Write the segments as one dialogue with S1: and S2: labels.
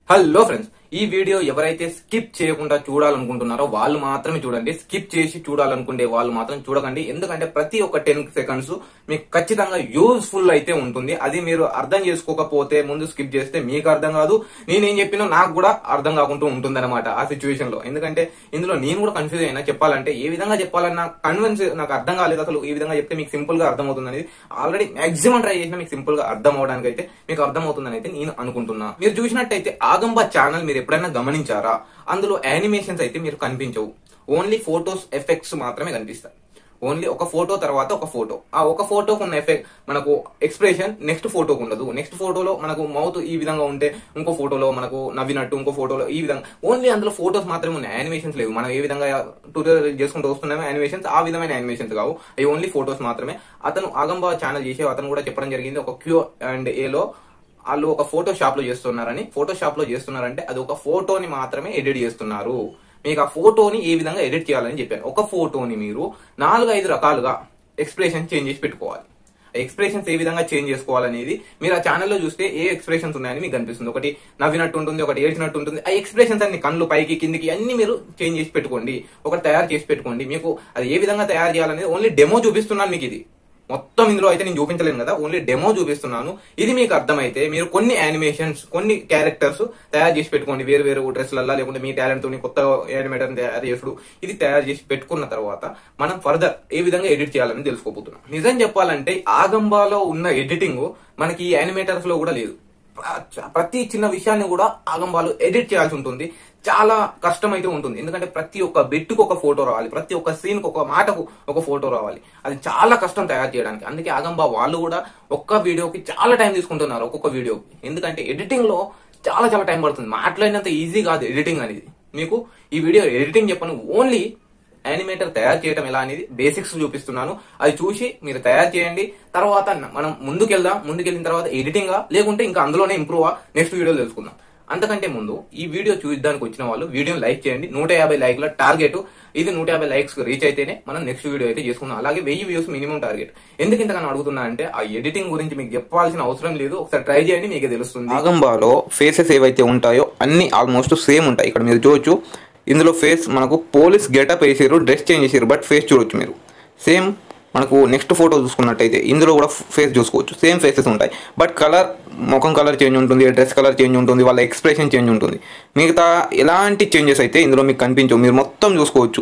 S1: hello friends ఈ video ఎవరైతే skip చేయకుండా చూడాలనుకుంటున్నారో వాళ్ళు మాత్రమే చూడండి స్కిప్ చేసి చూడాలనుకుంటే వాళ్ళు మాత్రం చూడకండి ఎందుకంటే ప్రతి ఒక్క టెన్ సెకండ్స్ మీకు ఖచ్చితంగా యూస్ఫుల్ అయితే ఉంటుంది అది మీరు అర్థం చేసుకోకపోతే ముందు స్కిప్ చేస్తే మీకు అర్థం కాదు నేనేం చెప్పినా నాకు కూడా అర్థం కాకుండా ఉంటుందన్నమాట ఆ సిచ్యువేషన్ లో ఎందుకంటే ఇందులో నేను కూడా కన్ఫ్యూజ్ అయినా చెప్పాలంటే ఏ విధంగా చెప్పాలన్నా కన్విన్స్ నాకు అర్థం కాలేదు అసలు ఈ విధంగా చెప్తే మీకు సింపుల్ గా అర్థం అవుతుంది అనేది ఆల్రెడీ మాక్సిమం ట్రై చేసినా మీకు సింపుల్ గా అర్థం అవడానికి అయితే మీకు అర్థం అవుతుందని అయితే నేను అనుకుంటున్నా మీరు చూసినట్టయితే ఆగంబా ఛానల్ మీరు ఎప్పుడైనా గమనించారా అందులో యానిమేషన్స్ అయితే మీరు కనిపించవు ఓన్లీ ఫోటోస్ ఎఫెక్ట్స్ మాత్రమే కనిపిస్తాయి ఓన్లీ ఒక ఫోటో తర్వాత ఒక ఫోటో ఆ ఒక ఫోటోకు ఉన్న ఎఫెక్ట్ మనకు ఎక్స్ప్రెషన్ నెక్స్ట్ ఫోటోకు ఉండదు నెక్స్ట్ ఫోటోలో మనకు మౌత్ ఈ విధంగా ఉంటే ఇంకో ఫోటోలో మనకు నవ్వినట్టు ఇంకో ఫోటోలో ఈ విధంగా ఓన్లీ అందులో ఫోటోస్ మాత్రమే ఉన్నాయి యానిమేషన్స్ లేవు మనం ఏ విధంగా ట్యూటోరియల్ చేసుకుంటూ వస్తున్నామో యానిమేషన్స్ ఆ విధమైన యానిమేషన్స్ కావు అవి ఓన్లీ ఫోటోస్ మాత్రమే అతను ఆగంబా ఛానల్ చేసే అతను కూడా చెప్పడం జరిగింది ఒక క్యూ అండ్ ఏలో వాళ్ళు ఒక ఫోటో షాప్ లో చేస్తున్నారని ఫోటో షాప్ లో చేస్తున్నారంటే అది ఒక ఫోటోని మాత్రమే ఎడిట్ చేస్తున్నారు మీకు ఆ ఫోటోని ఏ విధంగా ఎడిట్ చేయాలని చెప్పాను ఒక ఫోటోని మీరు నాలుగు ఐదు రకాలుగా ఎక్స్ప్రెషన్ చేంజ్ చేసి పెట్టుకోవాలి ఎక్స్ప్రెషన్స్ ఏ విధంగా చేంజ్ చేసుకోవాలనేది మీరు ఆ ఛానల్లో చూస్తే ఏ ఎక్స్ప్రెషన్స్ ఉన్నాయని మీకు కనిపిస్తుంది ఒకటి నవ్వినట్టు ఉంటుంది ఒకటి ఏడ్చినట్టు ఉంటుంది ఆ ఎక్స్ప్రెషన్స్ అన్ని కళ్ళు పైకి కిందికి అన్ని మీరు చేంజ్ చేసి పెట్టుకోండి ఒకటి తయారు చేసి పెట్టుకోండి మీకు అది ఏ విధంగా తయారు చేయాలనేది ఓన్లీ డెమో చూపిస్తున్నాను మీకు ఇది మొత్తం ఇందులో అయితే నేను చూపించలేను కదా ఓన్లీ డెమో చూపిస్తున్నాను ఇది మీకు అర్థమైతే మీరు కొన్ని యానిమేషన్స్ కొన్ని క్యారెక్టర్స్ తయారు చేసి పెట్టుకోండి వేరు వేరు డ్రెస్లల్లా లేకుంటే మీ టాలెంట్ తోని కొత్త యానిమేటర్ తయారు చేసుడు ఇది తయారు చేసి పెట్టుకున్న తర్వాత మనం ఫర్దర్ ఏ విధంగా ఎడిట్ చేయాలని తెలుసుకోబోతున్నాం నిజం చెప్పాలంటే ఆగంబాలో ఉన్న ఎడిటింగ్ మనకి ఈ యానిమేటర్స్ లో కూడా లేదు ప్ర- ప్రతి చిన్న విషయాన్ని కూడా ఆగంబాలు ఎడిట్ చేయాల్సి ఉంటుంది చాలా కష్టం అయితే ఉంటుంది ఎందుకంటే ప్రతి ఒక్క బిట్టుకు ఒక ఫోటో రావాలి ప్రతి ఒక్క సీన్ కు ఒక మాటకు ఒక ఫోటో రావాలి అది చాలా కష్టం తయారు చేయడానికి అందుకే ఆగంబా వాళ్ళు కూడా ఒక్క వీడియోకి చాలా టైం తీసుకుంటున్నారు ఒక్కొక్క వీడియోకి ఎందుకంటే ఎడిటింగ్ లో చాలా చాలా టైం పడుతుంది మాట్లాడినంత ఈజీ కాదు ఎడిటింగ్ అనేది మీకు ఈ వీడియో ఎడిటింగ్ చెప్పను ఓన్లీ యానిమేటర్ తయారు చేయడం ఎలా అనేది బేసిక్స్ చూపిస్తున్నాను అది చూసి మీరు తయారు చేయండి తర్వాత మనం ముందుకెళ్దాం ముందుకెళ్ళిన తర్వాత ఎడిటింగ్ లేకుంటే ఇంకా అందులోనే ఇంప్రూవ్ నెక్స్ట్ వీడియో తెలుసుకుందాం అంతకంటే ముందు ఈ వీడియో చూడడానికి వచ్చిన వాళ్ళు వీడియోని లైక్ చేయండి నూట యాభై లైక్ల టార్గెట్ ఇది నూట యాభై లైక్స్ రీచ్ అయితేనే మనం నెక్స్ట్ వీడియో అయితే చేసుకుందాం అలాగే వెయ్యి వ్యూస్ మినిమం టార్గెట్ ఎందుకు ఇంతకన్నా అడుగుతున్నా అంటే ఆ ఎడిటింగ్ గురించి మీకు చెప్పాల్సిన అవసరం లేదు ఒకసారి ట్రై చేయండి మీకు తెలుస్తుంది ఆగంబాలో ఫేసెస్ ఏవైతే ఉంటాయో అన్ని ఆల్మోస్ట్ సేమ్ ఉంటాయి ఇక్కడ మీరు చూడొచ్చు ఇందులో ఫేస్ మనకు పోలీస్ గెటప్ వేసారు డ్రెస్ చేంజ్ చేసారు బట్ ఫేస్ చూడొచ్చు మీరు సేమ్ మనకు నెక్స్ట్ ఫోటో చూసుకున్నట్టయితే ఇందులో కూడా ఫేస్ చూసుకోవచ్చు సేమ్ ఫేసెస్ ఉంటాయి బట్ కలర్ ముఖం కలర్ చేంజ్ ఉంటుంది డ్రెస్ కలర్ చేంజ్ ఉంటుంది వాళ్ళ ఎక్స్ప్రెషన్ చేంజ్ ఉంటుంది మిగతా ఎలాంటి చేంజెస్ అయితే ఇందులో మీకు కనిపించవు మీరు మొత్తం చూసుకోవచ్చు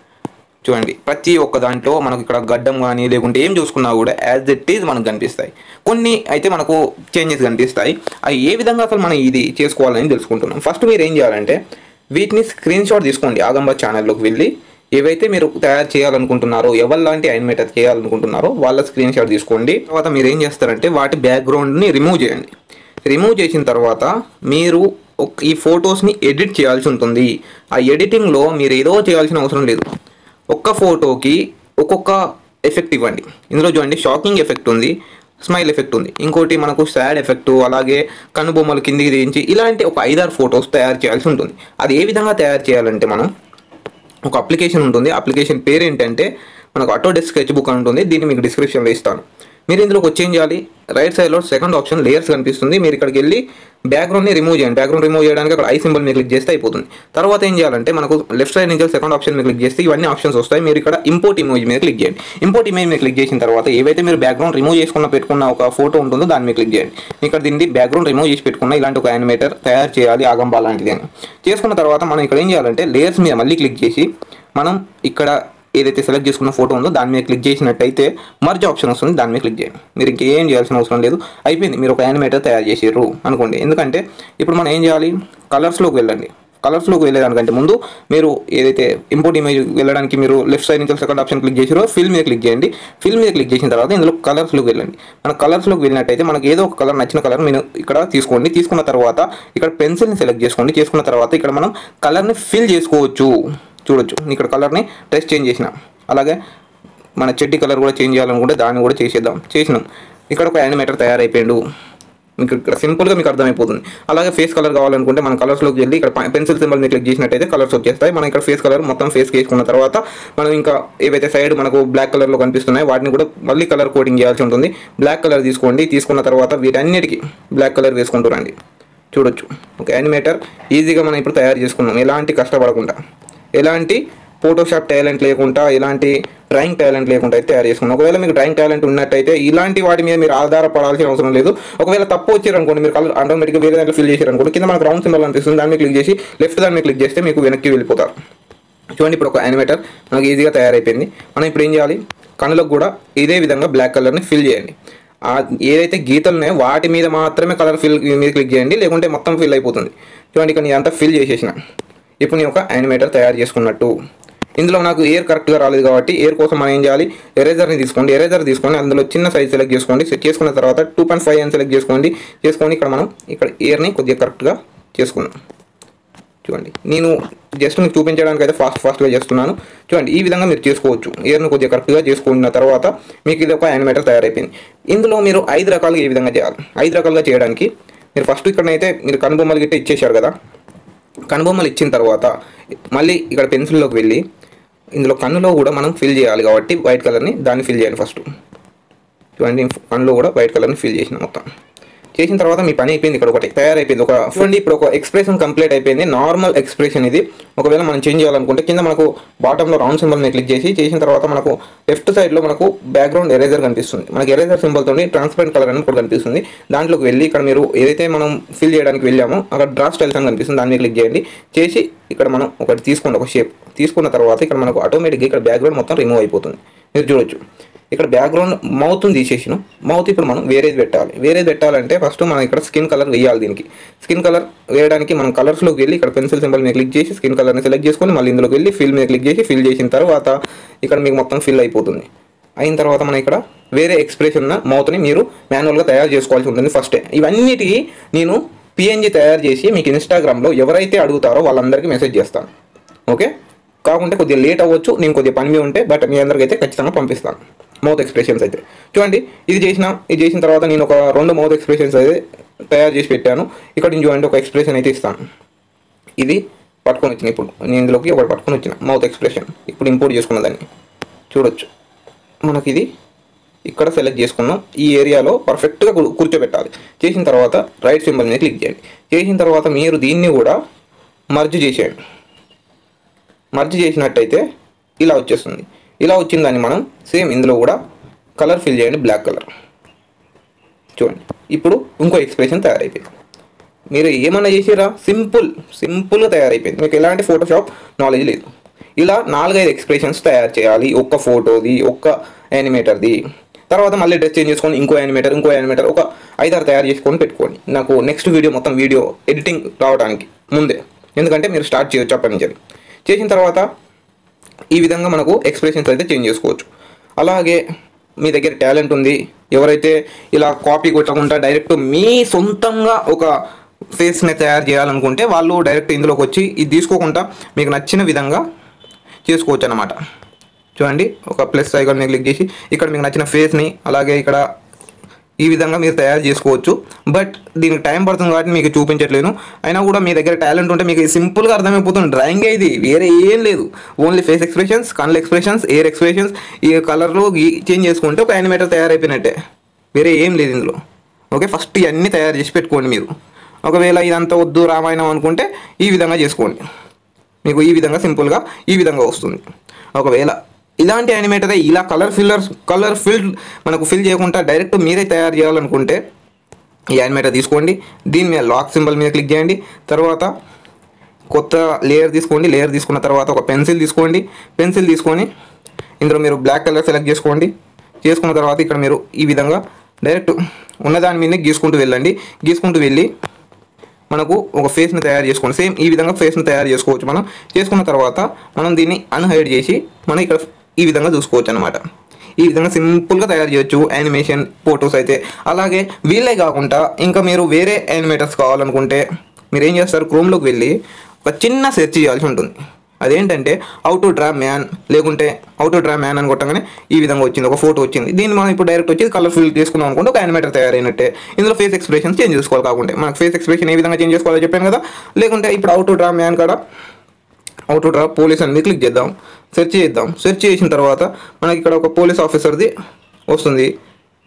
S1: చూడండి ప్రతి ఒక్క దాంట్లో మనకు ఇక్కడ గడ్డం కానీ లేకుంటే ఏం చూసుకున్నా కూడా యాజ్ ఇట్ ఈజ్ మనకు కనిపిస్తాయి కొన్ని అయితే మనకు చేంజెస్ కనిపిస్తాయి అవి ఏ విధంగా అసలు మనం ఇది చేసుకోవాలని తెలుసుకుంటున్నాం ఫస్ట్ మీరు ఏం చేయాలంటే వీటిని స్క్రీన్ షాట్ తీసుకోండి ఆగంబా ఛానల్లోకి వెళ్ళి ఏవైతే మీరు తయారు చేయాలనుకుంటున్నారో ఎవరి లాంటి యానిమేటర్ చేయాలనుకుంటున్నారో వాళ్ళ స్క్రీన్ షాట్ తీసుకోండి తర్వాత మీరు ఏం చేస్తారంటే వాటి బ్యాక్గ్రౌండ్ని రిమూవ్ చేయండి రిమూవ్ చేసిన తర్వాత మీరు ఒక- ఈ ఫొటోస్ని ఎడిట్ చేయాల్సి ఉంటుంది ఆ ఎడిటింగ్లో మీరు ఏదో చేయాల్సిన అవసరం లేదు ఒక్క ఫోటోకి ఒక్కొక్క ఎఫెక్ట్ ఇవ్వండి ఇందులో చూడండి షాకింగ్ ఎఫెక్ట్ ఉంది స్మైల్ ఎఫెక్ట్ ఉంది ఇంకోటి మనకు సాడ్ ఎఫెక్ట్ అలాగే కనుబొమ్మలు కిందికి దించి ఇలాంటి ఒక ఐదారు ఫొటోస్ తయారు చేయాల్సి ఉంటుంది అది ఏ విధంగా తయారు చేయాలంటే మనం ఒక అప్లికేషన్ ఉంటుంది అప్లికేషన్ పేరు ఏంటంటే మనకు ఆటోడెస్క్ స్కెచ్ బుక్ అని ఉంటుంది దీన్ని మీకు డిస్క్రిప్షన్లో ఇస్తాను మీరు ఇందులోకి వచ్చి ఏం చేయాలి రైట్ సైడ్లో సెకండ్ ఆప్షన్ లేయర్స్ కనిపిస్తుంది మీరు ఇక్కడికి వెళ్ళి బ్యాక్గ్రౌండ్ని రిమూవ్ చేయండి బ్యాక్గ్రౌండ్ రిమూవ్ చేయడానికి అక్కడ ఐ సింబల్ మీరు క్లిక్ చేస్తే అయిపోతుంది తర్వాత ఏం చేయాలంటే మనకు లెఫ్ట్ సైడ్ నుంచి సెకండ్ ఆప్షన్ మీరు క్లిక్ చేస్తే ఇవన్నీ ఆప్షన్స్ వస్తాయి మీరు ఇక్కడ ఇంపోర్ట్ ఇమేజ్ మీద క్లిక్ చేయండి ఇంపోర్ట్ ఇమేజ్ మీద క్లిక్ చేసిన తర్వాత ఏవైతే మీరు బ్యాక్గ్రౌండ్ రిమూవ్ చేసుకున్న పెట్టుకున్న ఒక ఫోటో ఉంటుందో దాని మీద క్లిక్ చేయండి ఇక్కడ దీన్ని బ్యాక్గ్రౌండ్ రిమూవ్ చేసి పెట్టుకున్న ఇలాంటి ఒక యానిమేటర్ తయారు చేయాలి ఆగంబా లాంటిది అని చేసుకున్న తర్వాత మనం ఇక్కడ ఏం చేయాలంటే లేయర్స్ మీద మళ్ళీ క్లిక్ చేసి మనం ఇక్కడ ఏదైతే సెలెక్ట్ చేసుకున్న ఫోటో ఉందో దాని మీద క్లిక్ చేసినట్టయితే మర్జ్ ఆప్షన్ వస్తుంది దాని మీద క్లిక్ చేయండి మీరు ఇంకేం చేయాల్సిన అవసరం లేదు అయిపోయింది మీరు ఒక యానిమేటర్ తయారు చేసారు అనుకోండి ఎందుకంటే ఇప్పుడు మనం ఏం చేయాలి కలర్స్లోకి వెళ్ళండి కలర్స్లోకి వెళ్ళేదానికంటే ముందు మీరు ఏదైతే ఇంపోర్ట్ ఇమేజ్ వెళ్ళడానికి మీరు లెఫ్ట్ సైడ్ నుంచి సెకండ్ ఆప్షన్ క్లిక్ చేసారో ఫిల్ మీద క్లిక్ చేయండి ఫిల్ మీద క్లిక్ చేసిన తర్వాత ఇందులో కలర్స్లోకి వెళ్ళండి మన కలర్స్లోకి వెళ్ళినట్టయితే మనకి ఏదో ఒక కలర్ నచ్చిన కలర్ మీరు ఇక్కడ తీసుకోండి తీసుకున్న తర్వాత ఇక్కడ పెన్సిల్ని సెలెక్ట్ చేసుకోండి చేసుకున్న తర్వాత ఇక్కడ మనం కలర్ని ఫిల్ చేసుకోవచ్చు చూడొచ్చు ఇక్కడ కలర్ని టెస్ట్ చేంజ్ చేసిన అలాగే మన చెడ్డి కలర్ కూడా చేంజ్ చేయాలనుకుంటే దాన్ని కూడా చేసేద్దాం చేసినాం ఇక్కడ ఒక యానిమేటర్ తయారైపోయాడు మీకు ఇక్కడ సింపుల్గా మీకు అర్థమైపోతుంది అలాగే ఫేస్ కలర్ కావాలనుకుంటే మన కలర్స్లోకి వెళ్ళి ఇక్కడ పెన్సిల్ సింబల్ మీద క్లిక్ చేసినట్టయితే కలర్స్ వచ్చేస్తాయి మనం ఇక్కడ ఫేస్ కలర్ మొత్తం ఫేస్ వేసుకున్న తర్వాత మనం ఇంకా ఏవైతే సైడ్ మనకు బ్లాక్ కలర్లో కనిపిస్తున్నాయి వాటిని కూడా మళ్ళీ కలర్ కోటింగ్ చేయాల్సి ఉంటుంది బ్లాక్ కలర్ తీసుకోండి తీసుకున్న తర్వాత వీటన్నిటికీ బ్లాక్ కలర్ వేసుకుంటూ రండి చూడొచ్చు ఒక యానిమేటర్ ఈజీగా మనం ఇప్పుడు తయారు చేసుకున్నాం ఎలాంటి కష్టపడకుండా ఎలాంటి ఫోటోషాప్ టాలెంట్ లేకుండా ఎలాంటి డ్రాయింగ్ టాలెంట్ లేకుండా అయితే తయారు చేసుకున్నాం ఒకవేళ మీకు డ్రాయింగ్ టాలెంట్ ఉన్నట్టయితే ఇలాంటి వాటి మీద మీరు ఆధారపడాల్సిన అవసరం లేదు ఒకవేళ తప్పు వచ్చారనుకోండి మీరు కలర్ ఆటోమేటిక్గా వేరే దాంట్లో ఫిల్ చేశారనుకోండి కింద మనకు రౌండ్ సింబల్ అనిపిస్తుంది దాన్ని క్లిక్ చేసి లెఫ్ట్ దాన్ని క్లిక్ చేస్తే మీకు వెనక్కి వెళ్ళిపోతారు చూడండి ఇప్పుడు ఒక యానిమేటర్ మనకి ఈజీగా తయారైపోయింది మనం ఇప్పుడు ఏం చేయాలి కళ్ళకు కూడా ఇదే విధంగా బ్లాక్ కలర్ని ఫిల్ చేయండి ఆ ఏదైతే గీతలు ఉన్నాయో వాటి మీద మాత్రమే కలర్ ఫిల్ మీద క్లిక్ చేయండి లేకుంటే మొత్తం ఫిల్ అయిపోతుంది చూడండి ఇక్కడ నేను అంతా ఫిల్ చేసేసిన ఇప్పుడు నేను ఒక యానిమేటర్ తయారు చేసుకున్నట్టు ఇందులో నాకు ఎయిర్ కరెక్ట్గా రాలేదు కాబట్టి ఎయిర్ కోసం మనం ఏం చేయాలి ఎరేజర్ని తీసుకోండి ఎరేజర్ తీసుకొని అందులో చిన్న సైజ్ సెలెక్ట్ చేసుకోండి సెట్ చేసుకున్న తర్వాత టూ పాయింట్ ఫైవ్ అని సెలెక్ట్ చేసుకోండి చేసుకొని ఇక్కడ మనం ఇక్కడ ఎయిర్ని కొద్దిగా కరెక్ట్గా చేసుకుందాం చూడండి నేను జస్ట్ మీకు చూపించడానికి అయితే ఫాస్ట్ ఫాస్ట్గా చేస్తున్నాను చూడండి ఈ విధంగా మీరు చేసుకోవచ్చు ఇయర్ను కొద్దిగా కరెక్ట్గా చేసుకున్న తర్వాత మీకు ఇది ఒక యానిమేటర్ తయారైపోయింది ఇందులో మీరు ఐదు రకాలుగా ఏ విధంగా చేయాలి ఐదు రకాలుగా చేయడానికి మీరు ఫస్ట్ ఇక్కడనైతే మీరు కనుబొమ్మలు గిట్ట ఇచ్చేశారు కదా కనుబొమ్మలు ఇచ్చిన తర్వాత మళ్ళీ ఇక్కడ పెన్సిల్లోకి వెళ్ళి ఇందులో కన్నులో కూడా మనం ఫిల్ చేయాలి కాబట్టి వైట్ కలర్ని దాన్ని ఫిల్ చేయాలి ఫస్ట్ చూడండి కన్నులో కూడా వైట్ కలర్ని ఫిల్ చేసిన మొత్తం చేసిన తర్వాత మీ పని అయిపోయింది ఇక్కడ ఒకటి తయారైపోయింది ఒక చూడండి ఇప్పుడు ఒక ఎక్స్ప్రెషన్ కంప్లీట్ అయిపోయింది నార్మల్ ఎక్స్ప్రెషన్ ఇది ఒకవేళ మనం చేంజ్ చేయాలనుకుంటే కింద మనకు బాటంలో రౌండ్ సింబల్ మీద క్లిక్ చేసి చేసిన తర్వాత మనకు లెఫ్ట్ సైడ్లో మనకు బ్యాక్గ్రౌండ్ ఎరేజర్ కనిపిస్తుంది మనకి ఎరేజర్ సింబల్ తోని ట్రాన్స్పరెంట్ కలర్ అని కూడా కనిపిస్తుంది దాంట్లోకి వెళ్ళి ఇక్కడ మీరు ఏదైతే మనం ఫిల్ చేయడానికి వెళ్ళామో అక్కడ డ్రా స్టైల్స్ అని కనిపిస్తుంది దాన్ని క్లిక్ చేయండి చేసి ఇక్కడ మనం ఒకటి తీసుకోండి ఒక షేప్ తీసుకున్న తర్వాత ఇక్కడ మనకు ఆటోమేటిక్గా ఇక్కడ బ్యాక్గ్రౌండ్ మొత్తం రిమూవ్ అయిపోతుంది మీరు చూడొచ్చు ఇక్కడ బ్యాక్గ్రౌండ్ మౌత్ని తీసేసిన మౌత్ ఇప్పుడు మనం వేరేది పెట్టాలి వేరేది పెట్టాలంటే ఫస్ట్ మనం ఇక్కడ స్కిన్ కలర్ వేయాలి దీనికి స్కిన్ కలర్ వేయడానికి మనం కలర్స్లోకి వెళ్ళి ఇక్కడ పెన్సిల్ సింబల్ మీద క్లిక్ చేసి స్కిన్ కలర్ని సెలెక్ట్ చేసుకొని మళ్ళీ ఇందులోకి వెళ్ళి ఫిల్ మీద క్లిక్ చేసి ఫిల్ చేసిన తర్వాత ఇక్కడ మీకు మొత్తం ఫిల్ అయిపోతుంది అయిన తర్వాత మనం ఇక్కడ వేరే ఎక్స్ప్రెషన్ ఉన్న మౌత్ని మీరు మాన్యువల్గా తయారు చేసుకోవాల్సి ఉంటుంది ఫస్టే ఇవన్నిటికీ నేను పిఎన్జి తయారు చేసి మీకు ఇన్స్టాగ్రామ్లో ఎవరైతే అడుగుతారో వాళ్ళందరికీ మెసేజ్ చేస్తాను ఓకే కాకుంటే కొద్దిగా లేట్ అవ్వచ్చు నేను కొద్దిగా పని మీద ఉంటే బట్ మీ అందరికీ అయితే ఖచ్చితంగా పంపిస్తాను మౌత్ ఎక్స్ప్రెషన్స్ అయితే చూడండి ఇది చేసిన ఇది చేసిన తర్వాత నేను ఒక రెండు మౌత్ ఎక్స్ప్రెషన్స్ అయితే తయారు చేసి పెట్టాను ఇక్కడ నుంచి చూడండి ఒక ఎక్స్ప్రెషన్ అయితే ఇస్తాను ఇది పట్టుకొని వచ్చిన ఇప్పుడు నేను ఇందులోకి ఒకటి పట్టుకొని వచ్చిన మౌత్ ఎక్స్ప్రెషన్ ఇప్పుడు ఇంపోర్ట్ చేసుకున్న దాన్ని చూడొచ్చు మనకి ఇది ఇక్కడ సెలెక్ట్ చేసుకున్నాం ఈ ఏరియాలో పర్ఫెక్ట్గా కు- కూర్చోబెట్టాలి చేసిన తర్వాత రైట్ సింబల్ మీద క్లిక్ చేయండి చేసిన తర్వాత మీరు దీన్ని కూడా మర్జ్ చేసేయండి మర్జ్ చేసినట్టయితే ఇలా వచ్చేస్తుంది ఇలా వచ్చిన దాన్ని మనం సేమ్ ఇందులో కూడా కలర్ ఫిల్ చేయండి బ్లాక్ కలర్ చూడండి ఇప్పుడు ఇంకో ఎక్స్ప్రెషన్ తయారైపోయింది మీరు ఏమన్నా చేసిరా సింపుల్ సింపుల్గా తయారైపోయింది మీకు ఎలాంటి ఫోటోషాప్ నాలెడ్జ్ లేదు ఇలా నాలుగైదు ఎక్స్ప్రెషన్స్ తయారు చేయాలి ఒక్క ఫోటోది ఒక్క యానిమేటర్ది తర్వాత మళ్ళీ డ్రెస్ చేంజ్ చేసుకొని ఇంకో యానిమేటర్ ఇంకో యానిమేటర్ ఒక ఐదారు తయారు చేసుకొని పెట్టుకోండి నాకు నెక్స్ట్ వీడియో మొత్తం వీడియో ఎడిటింగ్ రావడానికి ముందే ఎందుకంటే మీరు స్టార్ట్ చేయొచ్చు అప్పటి నుంచి చేసిన తర్వాత ఈ విధంగా మనకు ఎక్స్ప్రెషన్స్ అయితే చేంజ్ చేసుకోవచ్చు అలాగే మీ దగ్గర టాలెంట్ ఉంది ఎవరైతే ఇలా కాపీ కొట్టకుండా డైరెక్ట్ మీ సొంతంగా ఒక ఫేస్ని తయారు చేయాలనుకుంటే వాళ్ళు డైరెక్ట్ ఇందులోకి వచ్చి ఇది తీసుకోకుండా మీకు నచ్చిన విధంగా చేసుకోవచ్చు అన్నమాట చూడండి ఒక ప్లస్ ఐకాన్ మీద క్లిక్ చేసి ఇక్కడ మీకు నచ్చిన ఫేస్ని అలాగే ఇక్కడ ఈ విధంగా మీరు తయారు చేసుకోవచ్చు బట్ దీనికి టైం పడుతుంది కాబట్టి మీకు చూపించట్లేను అయినా కూడా మీ దగ్గర టాలెంట్ ఉంటే మీకు సింపుల్గా అర్థమైపోతుంది డ్రాయింగ్ ఇది వేరే ఏం లేదు ఓన్లీ ఫేస్ ఎక్స్ప్రెషన్స్ కన్ల ఎక్స్ప్రెషన్స్ ఎయిర్ ఎక్స్ప్రెషన్స్ ఈ కలర్లో చేంజ్ చేసుకుంటే ఒక యానిమేటర్ తయారైపోయినట్టే వేరే ఏం లేదు ఇందులో ఓకే ఫస్ట్ ఇవన్నీ తయారు చేసి పెట్టుకోండి మీరు ఒకవేళ ఇదంతా వద్దు రామాయణం అనుకుంటే ఈ విధంగా చేసుకోండి మీకు ఈ విధంగా సింపుల్గా ఈ విధంగా వస్తుంది ఒకవేళ ఇలాంటి యానిమేటరే ఇలా కలర్ ఫిల్లర్స్ కలర్ ఫిల్ మనకు ఫిల్ చేయకుండా డైరెక్ట్ మీరే తయారు చేయాలనుకుంటే ఈ యానిమేటర్ తీసుకోండి దీని మీద లాక్ సింబల్ మీద క్లిక్ చేయండి తర్వాత కొత్త లేయర్ తీసుకోండి లేయర్ తీసుకున్న తర్వాత ఒక పెన్సిల్ తీసుకోండి పెన్సిల్ తీసుకొని ఇందులో మీరు బ్లాక్ కలర్ సెలెక్ట్ చేసుకోండి చేసుకున్న తర్వాత ఇక్కడ మీరు ఈ విధంగా డైరెక్ట్ ఉన్నదాని మీదనే గీసుకుంటూ వెళ్ళండి గీసుకుంటూ వెళ్ళి మనకు ఒక ఫేస్ని తయారు చేసుకోండి సేమ్ ఈ విధంగా ఫేస్ని తయారు చేసుకోవచ్చు మనం చేసుకున్న తర్వాత మనం దీన్ని అన్హైడ్ చేసి మనం ఇక్కడ ఈ విధంగా చూసుకోవచ్చు అనమాట ఈ విధంగా సింపుల్గా తయారు చేయొచ్చు యానిమేషన్ ఫొటోస్ అయితే అలాగే వీళ్ళే కాకుండా ఇంకా మీరు వేరే యానిమేటర్స్ కావాలనుకుంటే మీరు ఏం చేస్తారు క్రోమ్లోకి వెళ్ళి ఒక చిన్న సెర్చ్ చేయాల్సి ఉంటుంది అదేంటంటే హౌ టు డ్రా మ్యాన్ లేకుంటే హౌ టు డ్రా మ్యాన్ అని కొట్టగానే ఈ విధంగా వచ్చింది ఒక ఫోటో వచ్చింది దీన్ని మనం ఇప్పుడు డైరెక్ట్ వచ్చి కలర్ ఫిల్ చేసుకున్నాం అనుకుంటే ఒక యానిమేటర్ తయారైనట్టే ఇందులో ఫేస్ ఎక్స్ప్రెషన్ చేంజ్ చేసుకోవాలి కాకుంటే మనకు ఫేస్ ఎక్స్ప్రెషన్ ఏ విధంగా చేంజ్ చేసుకోవాలో చెప్పాను కదా లేకుంటే ఇప్పుడు హౌ టు డ్రా మ్యాన్ కాడ హౌ టు డ్రా పోలీస్ అనేది క్లిక్ చేద్దాం సెర్చ్ చేద్దాం సెర్చ్ చేసిన తర్వాత మనకి ఇక్కడ ఒక పోలీస్ ఆఫీసర్ది వస్తుంది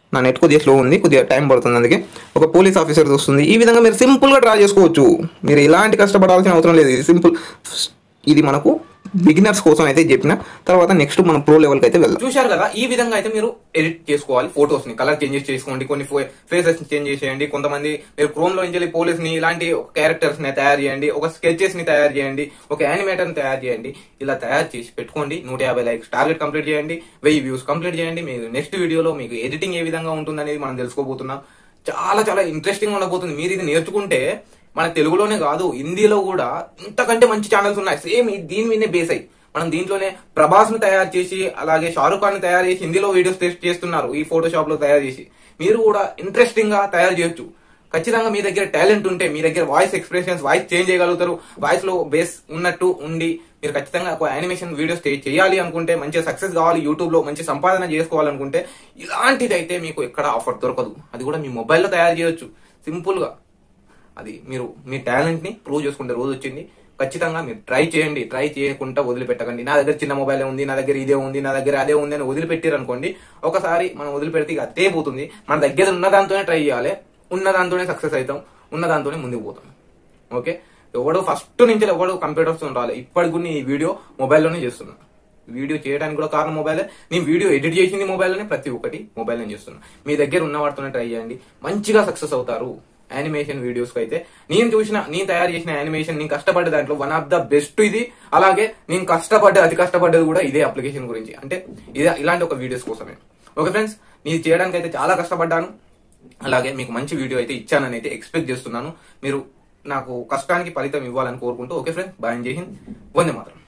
S1: నా నెట్ కొద్దిగా స్లో ఉంది కొద్దిగా టైం పడుతుంది అందుకే ఒక పోలీస్ ఆఫీసర్ వస్తుంది ఈ విధంగా మీరు సింపుల్గా డ్రా చేసుకోవచ్చు మీరు ఎలాంటి కష్టపడాల్సిన అవసరం లేదు ఇది సింపుల్ ఇది మనకు బిగినర్స్ కోసం అయితే చెప్పిన తర్వాత నెక్స్ట్ మనం ప్రో లెవెల్కి అయితే వెళ్దాం చూశారు కదా ఈ విధంగా అయితే మీరు ఎడిట్ చేసుకోవాలి ఫోటోస్ ని కలర్ చేంజెస్ చేసుకోండి కొన్ని ఫేసెస్ చేంజ్ చేసేయండి కొంతమంది మీరు క్రోమ్ లో నుంచి పోలీస్ ని ఇలాంటి క్యారెక్టర్స్ ని తయారు చేయండి ఒక స్కెచెస్ ని తయారు చేయండి ఒక యానిమేటర్ ని తయారు చేయండి ఇలా తయారు చేసి పెట్టుకోండి నూట యాభై లైక్స్ టార్గెట్ కంప్లీట్ చేయండి వెయ్యి వ్యూస్ కంప్లీట్ చేయండి మీకు నెక్స్ట్ వీడియోలో మీకు ఎడిటింగ్ ఏ విధంగా ఉంటుంది అనేది మనం తెలుసుకోబోతున్నాం చాలా చాలా ఇంట్రెస్టింగ్ ఉండబోతుంది మీరు ఇది నేర్చుకుంటే మన తెలుగులోనే కాదు హిందీలో కూడా ఇంతకంటే మంచి ఛానల్స్ ఉన్నాయి సేమ్ దీని మీదే బేస్ అయ్యి మనం దీంట్లోనే ప్రభాస్ ను తయారు చేసి అలాగే షారుఖ్ ఖాన్ ని తయారు చేసి హిందీలో వీడియోస్ టెస్ట్ చేస్తున్నారు ఈ ఫోటోషాప్ లో తయారు చేసి మీరు కూడా ఇంట్రెస్టింగ్ గా తయారు చేయొచ్చు ఖచ్చితంగా మీ దగ్గర టాలెంట్ ఉంటే మీ దగ్గర వాయిస్ ఎక్స్ప్రెషన్స్ వాయిస్ చేంజ్ చేయగలుగుతారు వాయిస్ లో బేస్ ఉన్నట్టు ఉండి మీరు ఖచ్చితంగా ఒక యానిమేషన్ వీడియోస్ చేయాలి అనుకుంటే మంచిగా సక్సెస్ కావాలి యూట్యూబ్ లో మంచి సంపాదన చేసుకోవాలనుకుంటే ఇలాంటిది అయితే మీకు ఎక్కడ ఆఫర్ దొరకదు అది కూడా మీ మొబైల్లో తయారు చేయొచ్చు సింపుల్ గా అది మీరు మీ టాలెంట్ ని ప్రూవ్ చేసుకుంటే రోజు వచ్చింది ఖచ్చితంగా మీరు ట్రై చేయండి ట్రై చేయకుండా వదిలిపెట్టకండి నా దగ్గర చిన్న మొబైల్ ఉంది నా దగ్గర ఇదే ఉంది నా దగ్గర అదే ఉంది అని వదిలిపెట్టారు అనుకోండి ఒకసారి మనం వదిలిపెడితే ఇక అదే పోతుంది మన దగ్గర ఉన్న దాంతోనే ట్రై చేయాలి ఉన్న దాంతోనే సక్సెస్ అవుతాం ఉన్న దాంతోనే ముందుకు పోతాం ఓకే ఎవడు ఫస్ట్ నుంచి ఎవడు కంప్యూటర్స్ రావాలి ఇప్పటికి కూడా ఈ వీడియో మొబైల్లోనే చేస్తున్నా వీడియో చేయడానికి కూడా కారణం మొబైల్ నేను వీడియో ఎడిట్ చేసింది మొబైల్లోనే ప్రతి ఒక్కటి మొబైల్లోనే చేస్తున్నా మీ దగ్గర ఉన్న వాటితోనే ట్రై చేయండి మంచిగా సక్సెస్ అవుతారు యానిమేషన్ వీడియోస్ కి అయితే నేను చూసిన నేను తయారు చేసిన యానిమేషన్ నేను కష్టపడ్డ దాంట్లో వన్ ఆఫ్ ద బెస్ట్ ఇది అలాగే నేను కష్టపడ్డ అతి కష్టపడ్డది కూడా ఇదే అప్లికేషన్ గురించి అంటే ఇదే ఇలాంటి ఒక వీడియోస్ కోసమే ఓకే ఫ్రెండ్స్ నేను చేయడానికి అయితే చాలా కష్టపడ్డాను అలాగే మీకు మంచి వీడియో అయితే ఇచ్చానని అయితే ఎక్స్పెక్ట్ చేస్తున్నాను మీరు నాకు కష్టానికి ఫలితం ఇవ్వాలని కోరుకుంటూ ఓకే ఫ్రెండ్స్ బాయ్ జై హింద్ వందే మాత్రం